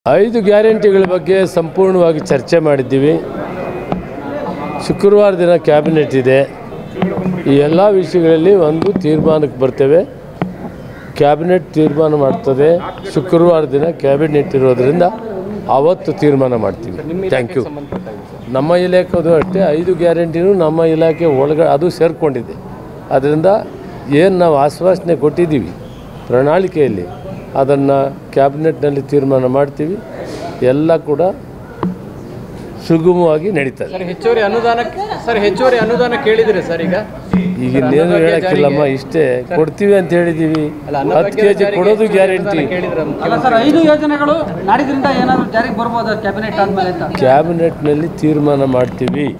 ಐದು ಗ್ಯಾರಂಟಿಗಳ ಬಗ್ಗೆ ಸಂಪೂರ್ಣವಾಗಿ ಚರ್ಚೆ ಮಾಡಿದ್ದೀವಿ ಶುಕ್ರವಾರ ದಿನ ಕ್ಯಾಬಿನೆಟ್ ಇದೆ ಈ ಎಲ್ಲ ವಿಷಯಗಳಲ್ಲಿ ಒಂದು ತೀರ್ಮಾನಕ್ಕೆ ಬರ್ತೇವೆ ಕ್ಯಾಬಿನೆಟ್ ತೀರ್ಮಾನ ಮಾಡ್ತದೆ ಶುಕ್ರವಾರ ದಿನ ಕ್ಯಾಬಿನೆಟ್ ಇರೋದ್ರಿಂದ ಆವತ್ತು ತೀರ್ಮಾನ ಮಾಡ್ತೀವಿ ಥ್ಯಾಂಕ್ ಯು ನಮ್ಮ ಇಲಾಖೆದು ಅಷ್ಟೇ ಐದು ಗ್ಯಾರಂಟಿನೂ ನಮ್ಮ ಇಲಾಖೆ ಒಳಗಡೆ ಅದು ಸೇರಿಕೊಂಡಿದೆ ಅದರಿಂದ ಏನು ನಾವು ಆಶ್ವಾಸನೆ ಕೊಟ್ಟಿದ್ದೀವಿ ಪ್ರಣಾಳಿಕೆಯಲ್ಲಿ ಅದನ್ನು ಕ್ಯಾಬಿನೆಟ್ನಲ್ಲಿ ತೀರ್ಮಾನ ಮಾಡ್ತೀವಿ ಎಲ್ಲ ಕೂಡ ಸುಗಮವಾಗಿ ನಡೀತದೆ ಸರ್ ಹೆಚ್ಚುವರಿ ಅನುದಾನಕ್ಕೆ ಸರ್ ಹೆಚ್ಚುವರಿ ಅನುದಾನ ಕೇಳಿದಿರಿ ಸರ್ ಈಗ ಈಗ ಇನ್ನೇನು ಹೇಳಕ್ಕಿಲ್ಲಮ್ಮ ಇಷ್ಟೇ ಕೊಡ್ತೀವಿ ಅಂತ ಹೇಳಿದ್ದೀವಿ ಹತ್ತು ಕೆ ಜಿ ಕೊಡೋದು ಗ್ಯಾರಂಟಿ ಕೇಳಿದ್ರ ಅಲ್ಲ ಸರ್ ಐದು ಯೋಜನೆಗಳು ನಾಡಿದ್ರಿಂದ ಏನಾದರೂ ಜಾರಿಗೆ ಬರ್ಬೋದು ಕ್ಯಾಬಿನೆಟ್ ಆದ್ಮೇಲೆ ಅಂತ ಕ್ಯಾಬಿನೆಟ್ನಲ್ಲಿ ತೀರ್ಮಾನ ಮಾಡ್ತೀವಿ